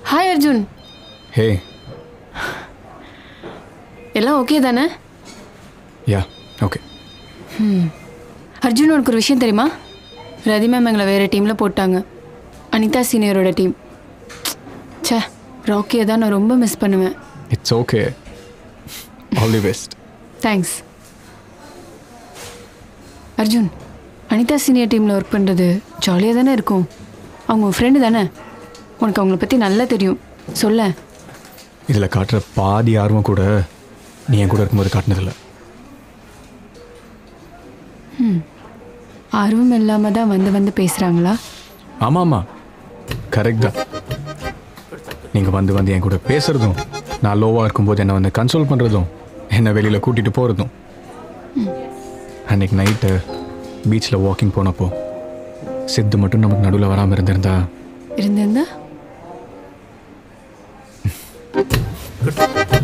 hi Arjun ஹே எல்லாம் okay தானே yeah okay Arjun உனக்கு ஒரு விஷயம் தெரியுமா ரதி மேம் எங்களை வேறு டீமில் போட்டாங்க அனிதா சீனியரோட டீம் ச்சே ராக்கியை தான் நான் ரொம்ப மிஸ் பண்ணுவேன் it's okay all the best thanks Arjun Anita senior டீமில் ஒர்க் பண்ணுறது ஜாலியாக தானே இருக்கும் அவங்க உன் ஃப்ரெண்டு தானே உனக்கு அவங்கள பற்றி நல்லா தெரியும் சொல்ல இதில் காட்டுற பாதி ஆர்வம் கூட நீ என் கூட இருக்கும்போது காட்டினதில்ல ஆர்வம் இல்லாமல் தான் வந்து வந்து பேசுகிறாங்களா ஆமாம் ஆமாம் கரெக்ட் தான் நீங்கள் வந்து வந்து என் கூட பேசுகிறதும் நான் லோவாக இருக்கும்போது என்னை வந்து கன்சோல் பண்ணுறதும் என்னை வெளியில் கூட்டிகிட்டு போகிறதும் அன்னைக்கு நைட்டு பீச்சில் வாக்கிங் போனப்போ சித்து மட்டும் நமக்கு நடுவில் வராமல் இருந்திருந்தா இருந்திருந்தா